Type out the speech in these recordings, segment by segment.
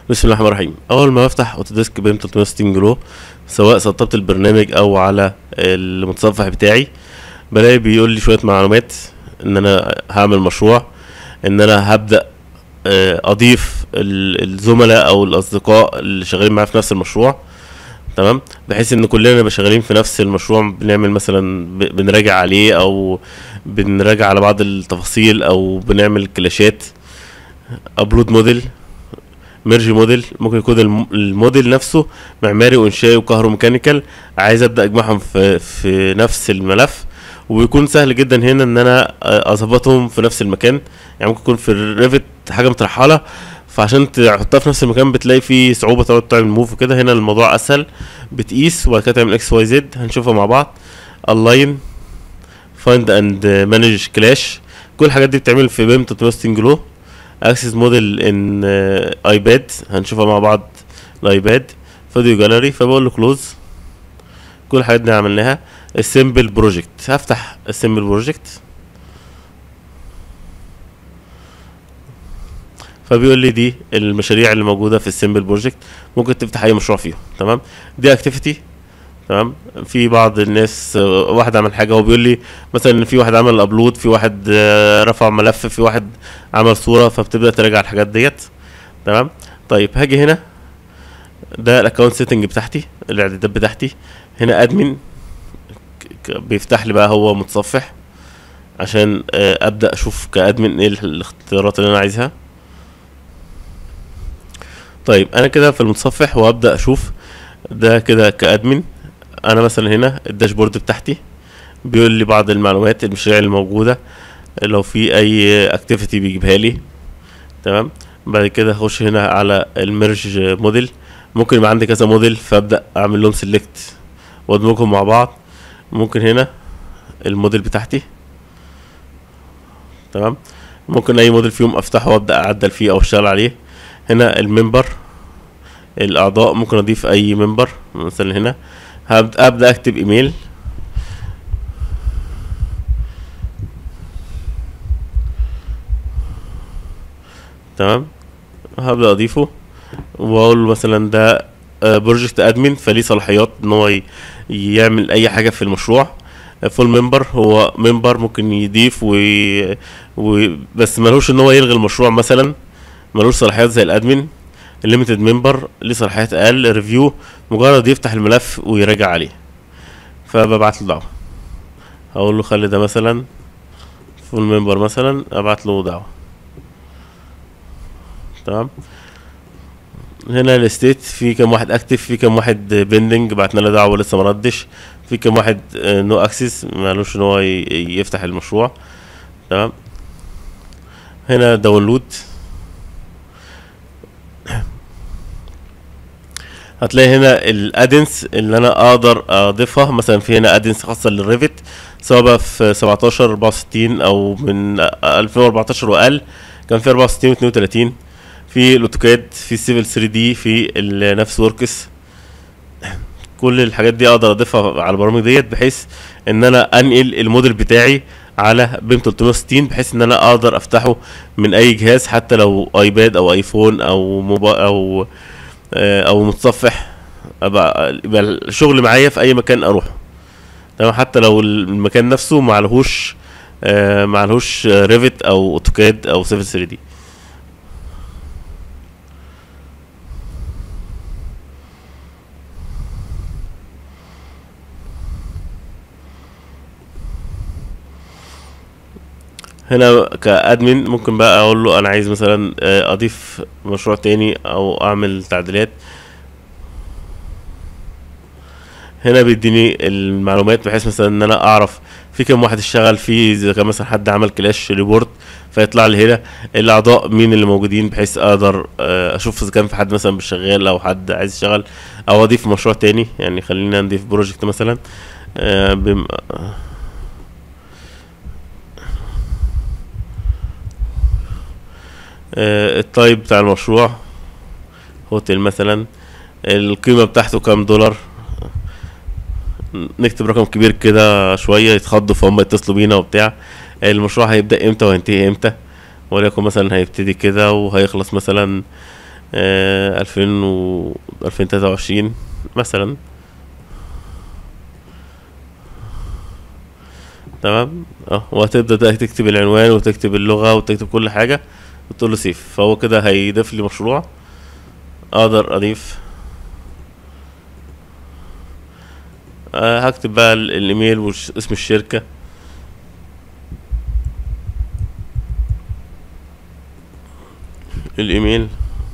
بسم الله الرحمن الرحيم اول ما بفتح اوتوديسك بام 360 جرو سواء سطبت البرنامج او على المتصفح بتاعي بلاقي بيقول لي شويه معلومات ان انا هعمل مشروع ان انا هبدا آه، اضيف ال- الزملاء او الاصدقاء اللي شغالين معايا في نفس المشروع تمام بحيث ان كلنا نبقى شغالين في نفس المشروع بنعمل مثلا ب- بنراجع عليه او بنراجع على بعض التفاصيل او بنعمل كلاشات ابلود موديل ميرج موديل ممكن يكون الم- الموديل نفسه معماري وانشائي وكهروميكانيكال عايز ابدا اجمعهم في في نفس الملف ويكون سهل جدا هنا ان انا اظبطهم في نفس المكان يعني ممكن يكون في الريفت حاجه مترحله فعشان تحطها في نفس المكان بتلاقي فيه صعوبه تقعد تعمل موف وكده هنا الموضوع اسهل بتقيس وبعد كده تعمل اكس واي زد هنشوفها مع بعض الاين فايند اند مانج كلاش كل الحاجات دي بتتعمل في بيم 360 جلو اكسس موديل ان ايباد هنشوفها مع بعض الايباد فيديو جاليري فبقول له كلوز كل الحاجات دي عملناها السيمبل بروجكت هفتح السيمبل بروجكت فبيقول لي دي المشاريع اللي موجوده في السيمبل بروجكت ممكن تفتح اي مشروع فيهم تمام دي اكتيفيتي تمام في بعض الناس آه، واحد عمل حاجه هو بيقول لي مثلا ان في واحد عمل ابلود في واحد آه، رفع ملف في واحد عمل صوره فبتبدا تراجع الحاجات ديت تمام طيب هاجي هنا ده الاكونت سيتنج بتاعتي الاعدادات بتاعتي هنا ادمن بيفتح لي بقى هو متصفح عشان آه، ابدا اشوف كادمن ايه الاختيارات اللي انا عايزها طيب انا كده في المتصفح وابدا اشوف ده كده كادمن انا مثلا هنا الداشبورد بتاعتي بيقول لي بعض المعلومات المشاريع اللي موجوده لو في اي اكتيفيتي بيجيبها لي تمام بعد كده اخش هنا على الميرج موديل ممكن يبقى عندي كذا موديل فابدا اعمل لهم سيلكت وادمجهم مع بعض ممكن هنا الموديل بتاعتي تمام ممكن اي موديل فيهم افتحه وابدا اعدل فيه او اشتغل عليه هنا الممبر الاعضاء ممكن اضيف اي ممبر مثلا هنا هبد- ابدا اكتب ايميل تمام هبدا اضيفه واقول له مثلا ده بروجكت ادمن فليه صلاحيات ان هو ي- يعمل اي حاجه في المشروع فول ممبر هو ممبر ممكن يضيف و... و... بس ملوش ان هو يلغي المشروع مثلا ملوش صلاحيات زي الادمن الليميتد ممبر ليه صلاحيات اقل ريفيو مجرد يفتح الملف ويراجع عليه فببعت له دعوه هقول له خلي ده مثلا فول ممبر مثلا ابعت له دعوه تمام هنا الستيت في كام واحد اكتف في كام واحد بيندنج بعتنا له دعوه لسه ما ردش في كام واحد نو اكسس مالوش ان هو ي- يفتح المشروع تمام هنا داونلود هتلاقي هنا الادنس اللي انا اقدر اضيفها مثلا في هنا ادنس خاصه للريفت سواء بقى في 17 64 او من 2014 واقل كان في 64 و 32 في الاوتوكاد في السيفل 3 دي في النفس وركس كل الحاجات دي اقدر اضيفها على البرامج ديت بحيث ان انا انقل الموديل بتاعي على بيم 360 بحيث ان انا اقدر افتحه من اي جهاز حتى لو ايباد او ايفون او موبايل او آه، او متصفح ابقى يبقى الشغل معايا في اي مكان اروحه تمام حتى لو المكان نفسه معلهوش آه، معلهوش ريفت او اوتوكاد او سيفل 3 دي هنا كادمن ممكن بقى اقول له انا عايز مثلا آه، اضيف مشروع تاني او اعمل تعديلات هنا بيديني المعلومات بحيث مثلا ان انا اعرف في كام واحد اشتغل فيه اذا كان مثلا حد عمل كلاش ريبورت فيطلع لي هنا الاعضاء مين اللي موجودين بحيث اقدر آه، اشوف اذا كان في حد مثلا مش شغال او حد عايز يشتغل او اضيف مشروع تاني يعني خلينا نضيف بروجكت مثلا آه، بم... آه، التايب بتاع المشروع هوتيل مثلا القيمة بتاعته كام دولار نكتب رقم كبير كده شوية يتخضوا فهم يتصلوا بينا وبتاع المشروع هيبدأ امتى وهينتهي امتى وليكن مثلا هيبتدي كده وهيخلص مثلا ألفين و ألفين تلاتة وعشرين مثلا تمام اه وهتبدأ بقى تكتب العنوان وتكتب اللغة وتكتب كل حاجة وتقول له سيف فهو كده هيضيف لي مشروع اقدر اضيف أه هكتب بقى ال- الايميل واسم الشركة الايميل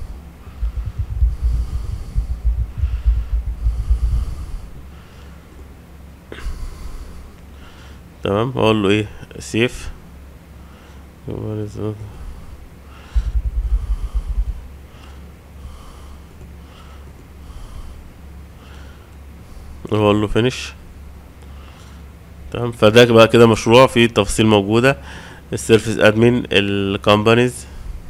تمام اقول له ايه سيف واقول له فينيش تمام فده بقى كده مشروع فيه تفاصيل موجودة السيرفيس ادمن الكومبانيز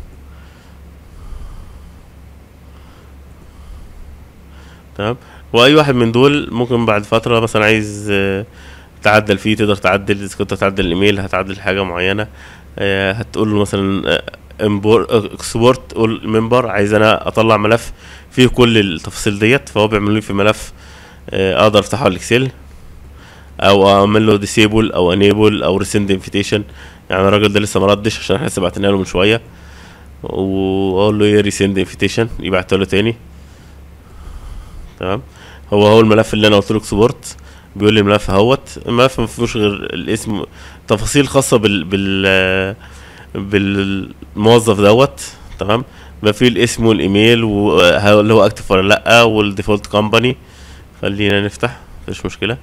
تمام واي واحد من دول ممكن بعد فترة مثلا عايز آه، تعدل فيه تقدر تعدل اذا كنت هتعدل الايميل هتعدل حاجة معينة آه، هتقول له مثلا اكسبورت اول ممبر عايز انا اطلع ملف فيه كل التفاصيل ديت فهو بيعمل لي في ملف آه، اقدر افتحه على الاكسل او اعمل له ديسيبل او انيبل او ريسند انفيتيشن يعني الراجل ده لسه مردش عشان احنا لسه بعتنا له من شويه واقول له ايه ريسند انفيتيشن يبعته له تاني تمام هو هو الملف اللي انا قلت له اكسبورت بيقول لي الملف اهوت الملف ما فيهوش غير الاسم تفاصيل خاصه بال بال بالموظف دوت تمام بقى فيه الاسم والايميل وهل هو اكتف ولا لا والديفولت كومباني خلينا نفتح مفيش مشكله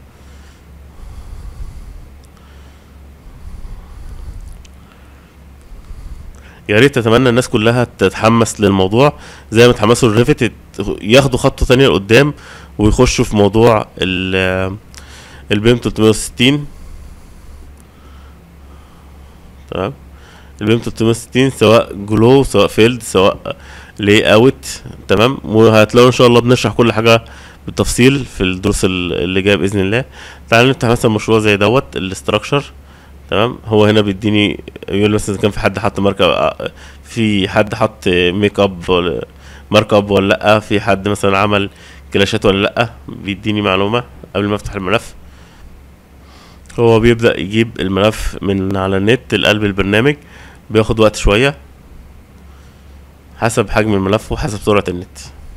يا ريت اتمنى الناس كلها تتحمس للموضوع زي ما اتحمسوا للريفت ياخدوا خطوه تانية لقدام ويخشوا في موضوع ال البيم 360 تمام البيم 360 سواء جلو سواء فيلد سواء لي اوت تمام وهتلاقوا ان شاء الله بنشرح كل حاجه بالتفصيل في الدروس ال- اللي جايه باذن الله تعالوا نفتح مثلا مشروع زي دوت الاستراكشر تمام هو هنا بيديني يقول مثلا إذا كان في حد حط ماركة في حد حط ميك اب ولا مارك اب ولا لا في حد مثلا عمل كلاشات ولا لا بيديني معلومه قبل ما افتح الملف هو بيبدأ يجيب الملف من على النت لقلب البرنامج بياخد وقت شوية حسب حجم الملف وحسب سرعة النت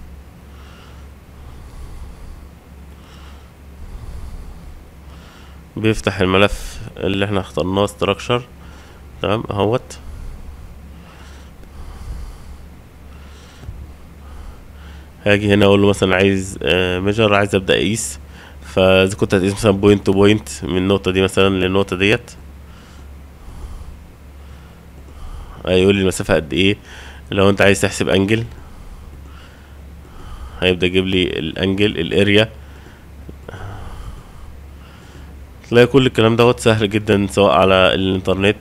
بيفتح الملف اللي احنا اخترناه structure تمام اهوت هاجي هنا اقول له مثلا عايز ميجر عايز ابدا اقيس فاذا كنت هتقيس مثلا بوينت تو بوينت من النقطه دي مثلا للنقطه ديت هيقول لي المسافه قد ايه لو انت عايز تحسب انجل هيبدا يجيب لي الانجل الاريا تلاقي كل الكلام دوت سهل جدا سواء على الانترنت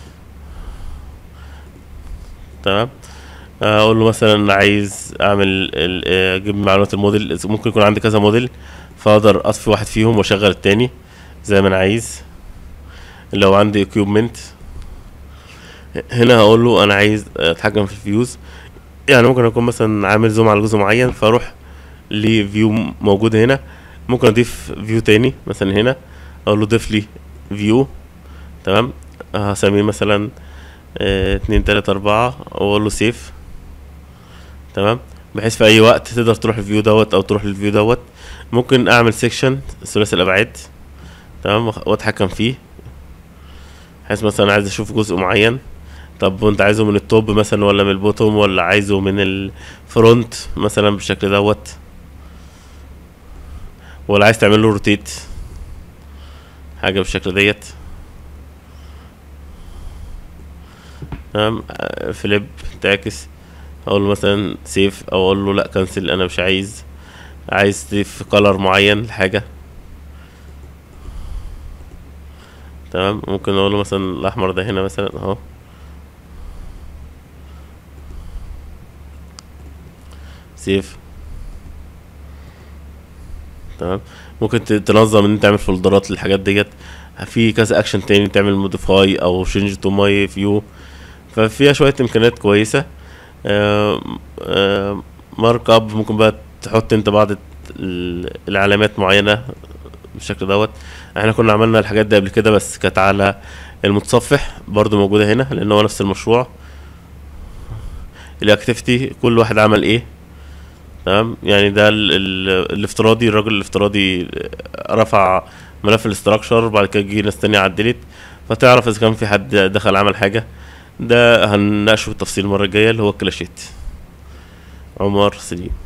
تمام اقول له مثلا عايز اعمل ال- اجيب معلومات الموديل ممكن يكون عندي كذا موديل فاقدر اطفي واحد فيهم واشغل التاني زي ما انا عايز لو عندي اكيوبمنت هنا هقول له انا عايز اتحكم في الفيوز يعني ممكن اكون مثلا عامل زوم على جزء معين فاروح لفيو موجود هنا ممكن اضيف فيو تاني مثلا هنا اقول له ضيف لي فيو تمام هسميه مثلا اه اتنين تلاتة اربعة واقول له سيف تمام بحيث في اي وقت تقدر تروح الفيو دوت او تروح للفيو دوت ممكن اعمل سيكشن ثلاثي الابعاد تمام واتحكم فيه بحيث مثلا عايز اشوف جزء معين طب وانت عايزه من التوب مثلا ولا من البوتوم ولا عايزه من الفرونت مثلا بالشكل دوت ولا عايز تعمل له روتيت حاجه بالشكل ديت تمام فليب تعكس اقول له مثلا سيف او اقول له لا كنسل انا مش عايز عايز تضيف كلر معين لحاجه تمام ممكن اقول له مثلا الاحمر ده هنا مثلا اهو سيف تمام ممكن تنظم ان انت تعمل فولدرات للحاجات ديت في كذا اكشن تاني تعمل موديفاي او شينج تو ماي فيو ففيها شويه امكانيات كويسه مارك اب ممكن بقى تحط انت بعض ال- العلامات معينة بالشكل دوت احنا كنا عملنا الحاجات دي قبل كده بس كانت على المتصفح برضو موجودة هنا لان هو نفس المشروع الاكتيفيتي كل واحد عمل ايه تمام يعني ده ال ال الافتراضي الراجل الافتراضي رفع ملف الاستراكشر بعد كده جه ناس تانية عدلت فتعرف اذا كان في حد دخل عمل حاجة ده هنناقشه بالتفصيل المرة الجاية اللي هو الكلاشيت عمر سليم